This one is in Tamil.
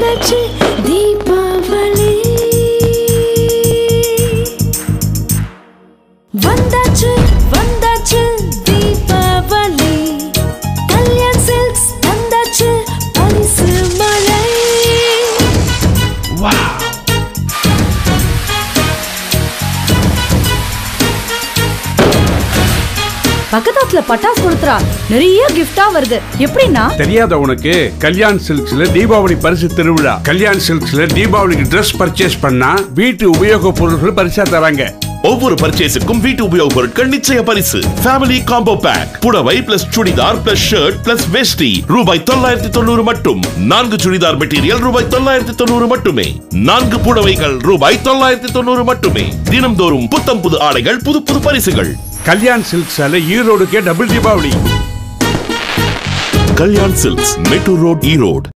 வந்தாச்சு தீபாவளி வந்தாச்சு வந்தாச்சு தீபாவளி கல்யாண் சில்க்ஸ் வந்தாச்சு பரிசு மழை பக்கத்தாத்துல பட்டாசு கொடுத்துறா நிறைய கிஃப்டா வருது எப்படின்னா தெரியாத உனக்கு கல்யாண் சில்க்ஸ்ல தீபாவளி பரிசு திருவிழா கல்யாண் சில்க்ஸ்ல தீபாவளிக்கு Dress பர்ச்சேஸ் பண்ணா வீட்டு உபயோக பொருட்கள் பரிசா தராங்க ஒவ்வொரு பர்ச்சேஸுக்கும் வீட்டு உபயோகப் பொருட்கள் நிச்சய பரிசு ஃபேமிலி காம்போ பேக் புடவை plus churidar plus shirt plus வேஷ்டி ரூபாய் தொள்ளாயிரத்தி தொண்ணூறு மட்டும் நான்கு சுடிதார் மெட்டீரியல் ரூபாய் தொள்ளாயிரத்தி தொண்ணூறு மட்டுமே நான்கு புடவைகள் ரூபாய் தொள்ளாயிரத்தி தொண்ணூறு மட்டுமே தினம்தோறும் புத்தம் புது ஆடைகள் புது புது பரிசுகள் கல்யாண் சில்க்ஸால ஈரோடுக்கே double Deepavali Kalyan silks metro road Erode